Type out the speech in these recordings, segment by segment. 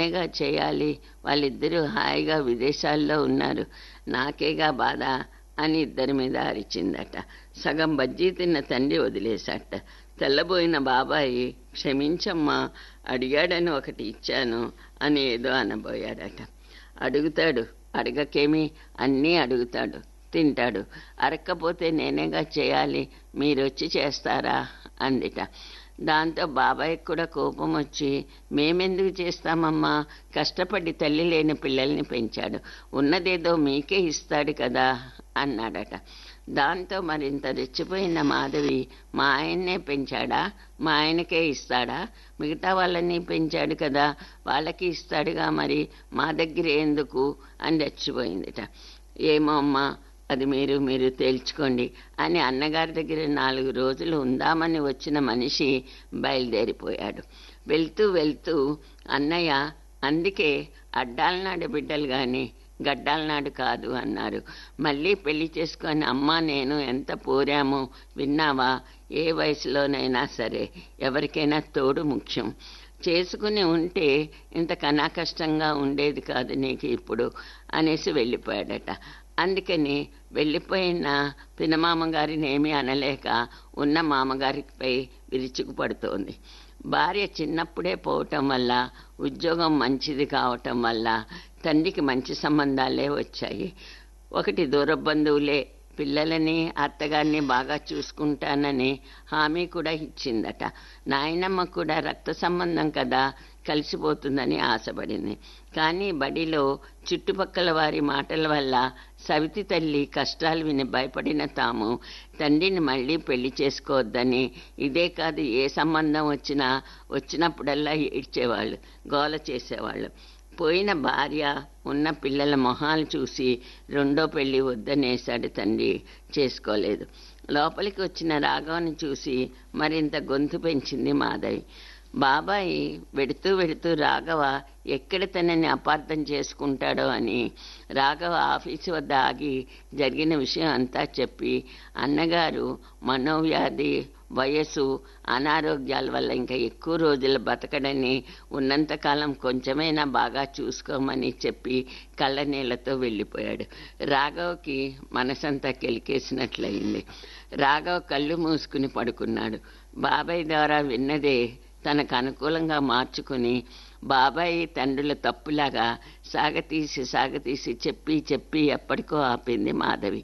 నేనేగా చేయాలి వాళ్ళిద్దరూ హాయిగా విదేశాల్లో ఉన్నారు నాకేగా బాధ అని ఇద్దరి మీద అరిచిందట సగం బజ్జీ తిన్న తండ్రి వదిలేశాట తెల్లబోయిన బాబాయి క్షమించమ్మా అడిగాడని ఒకటి ఇచ్చాను అని ఏదో అనబోయాడట అడుగుతాడు అడగకేమి అన్నీ అడుగుతాడు తింటాడు అరక్కపోతే నేనేగా చేయాలి మీరు వచ్చి చేస్తారా అందిట దాంతో బాబాయ్కి కూడా కోపం వచ్చి మేమెందుకు చేస్తామమ్మా కష్టపడి తల్లి లేని పిల్లల్ని పెంచాడు ఉన్నదేదో మీకే ఇస్తాడు కదా అన్నాడట దాంతో మరింత రెచ్చిపోయిన మాధవి మా ఆయన్నే పెంచాడా మా ఆయనకే ఇస్తాడా మిగతా వాళ్ళని పెంచాడు కదా వాళ్ళకి ఇస్తాడుగా మరి మా దగ్గర ఎందుకు అని రెచ్చిపోయిందిట ఏమో అమ్మా అది మీరు మీరు తేల్చుకోండి అని అన్నగారి దగ్గర నాలుగు రోజులు ఉందామని వచ్చిన మనిషి బయలుదేరిపోయాడు వెళ్తూ వెళ్తూ అన్నయ్య అందుకే అడ్డాలనాడు బిడ్డలు కానీ గడ్డాలనాడు కాదు అన్నారు మళ్ళీ పెళ్లి చేసుకొని అమ్మ నేను ఎంత పోరామో విన్నావా ఏ వయసులోనైనా సరే ఎవరికైనా తోడు ముఖ్యం చేసుకుని ఉంటే ఇంత కష్టంగా ఉండేది కాదు నీకు ఇప్పుడు అనేసి వెళ్ళిపోయాడట అందుకని వెళ్ళిపోయిన పినమామగారిని ఏమీ అనలేక ఉన్న మామగారిపై విరుచుకుపడుతోంది భార్య చిన్నప్పుడే పోవటం వల్ల ఉద్యోగం మంచిది కావటం వల్ల తండ్రికి మంచి సంబంధాలే వచ్చాయి ఒకటి దూర బంధువులే పిల్లలని అత్తగారిని బాగా చూసుకుంటానని హామీ కూడా ఇచ్చిందట నాయనమ్మ కూడా రక్త సంబంధం కదా కలిసిపోతుందని ఆశపడింది కానీ బడిలో చుట్టుపక్కల వారి మాటల వల్ల సవితి తల్లి కష్టాలు విని భయపడిన తాము తండ్రిని మళ్ళీ పెళ్లి చేసుకోవద్దని ఇదే కాదు ఏ సంబంధం వచ్చినా వచ్చినప్పుడల్లా ఏడ్చేవాళ్ళు గోల చేసేవాళ్ళు పోయిన భార్య ఉన్న పిల్లల మొహాలు చూసి రెండో పెళ్లి వద్దనేశాడు తండ్రి చేసుకోలేదు లోపలికి వచ్చిన రాఘవని చూసి మరింత గొంతు పెంచింది మాధవి బాబాయి వెడుతూ వెడుతూ రాఘవ ఎక్కడ తనని అపార్థం చేసుకుంటాడో అని రాఘవ ఆఫీసు వద్ద ఆగి జరిగిన విషయం అంతా చెప్పి అన్నగారు మనోవ్యాధి వయసు అనారోగ్యాల వల్ల ఇంకా ఎక్కువ రోజులు బతకడని ఉన్నంతకాలం కొంచెమైనా బాగా చూసుకోమని చెప్పి కళ్ళనీళ్లతో వెళ్ళిపోయాడు రాఘవ్కి మనసంతా కెలికేసినట్లయింది రాఘవ్ కళ్ళు మూసుకుని పడుకున్నాడు బాబాయ్ ద్వారా విన్నదే తనకు అనుకూలంగా మార్చుకుని బాబాయి తండ్రుల తప్పులాగా సాగతీసి సాగతీసి చెప్పి చెప్పి ఎప్పటికో ఆపింది మాధవి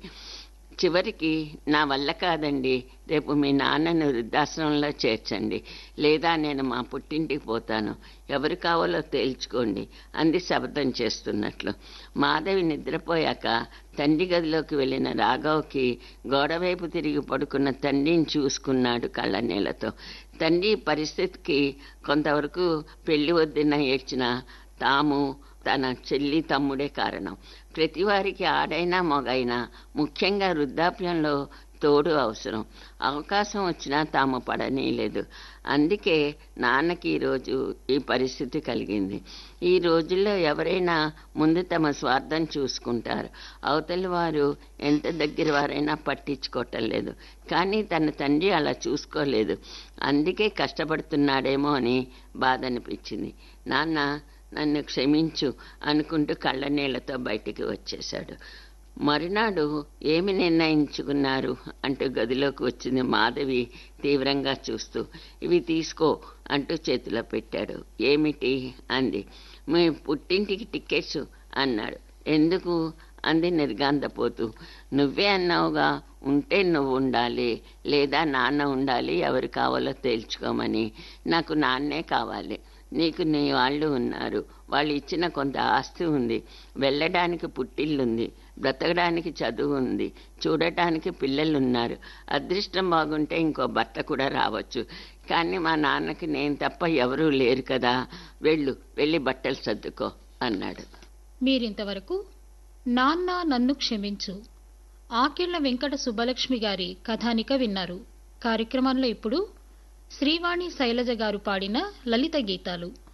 చివరికి నా వల్ల కాదండి రేపు మీ నాన్నను వృద్ధాశ్రమంలో చేర్చండి లేదా నేను మా పుట్టింటికి పోతాను ఎవరు కావాలో తేల్చుకోండి అంది శబ్దం చేస్తున్నట్లు మాధవి నిద్రపోయాక తండ్రి గదిలోకి వెళ్ళిన రాఘవ్కి గోడవైపు తిరిగి పడుకున్న తండ్రిని చూసుకున్నాడు కళ్ళనీళ్లతో తండ్రి పరిస్థితికి కొంతవరకు పెళ్లి వద్దిన ఏడ్చిన తాము తన చెల్లి తమ్ముడే కారణం ప్రతివారికి ఆడైనా మొగైనా ముఖ్యంగా వృద్ధాప్యంలో తోడు అవసరం అవకాశం వచ్చినా తాము పడనీయలేదు అందుకే నాన్నకి ఈరోజు ఈ పరిస్థితి కలిగింది ఈ రోజుల్లో ఎవరైనా ముందు తమ స్వార్థం చూసుకుంటారు అవతలి వారు ఎంత దగ్గర వారైనా పట్టించుకోవటం లేదు కానీ తన తండ్రి అలా చూసుకోలేదు అందుకే కష్టపడుతున్నాడేమో అని బాధ అనిపించింది నాన్న నన్ను క్షమించు అనుకుంటూ కళ్ళనీళ్లతో బయటికి వచ్చేశాడు మరునాడు ఏమి నిర్ణయించుకున్నారు అంటూ గదిలోకి వచ్చింది మాధవి తీవ్రంగా చూస్తూ ఇవి తీసుకో అంటూ చేతిలో పెట్టాడు ఏమిటి అంది మీ పుట్టింటికి టికెట్స్ అన్నాడు ఎందుకు అంది నిర్గాంతపోతూ నువ్వే అన్నావుగా ఉంటే నువ్వు ఉండాలి లేదా నాన్న ఉండాలి ఎవరు కావాలో తేల్చుకోమని నాకు నాన్నే కావాలి నీకు నీ వాళ్ళు ఉన్నారు వాళ్ళు ఇచ్చిన కొంత ఆస్తి ఉంది వెళ్ళడానికి పుట్టిల్లుంది బ్రతకడానికి చదువు ఉంది చూడటానికి పిల్లలు ఉన్నారు అదృష్టం బాగుంటే ఇంకో భర్త కూడా రావచ్చు కానీ మా నాన్నకి నేను తప్ప ఎవరూ లేరు కదా వెళ్ళు వెళ్ళి బట్టలు సర్దుకో అన్నాడు మీరింతవరకు నాన్న నన్ను క్షమించు ఆకిళ్ల వెంకట సుబ్బలక్ష్మి గారి కథానిక విన్నారు కార్యక్రమంలో ఇప్పుడు శ్రీవాణి శైలజ గారు పాడిన లలిత గీతాలు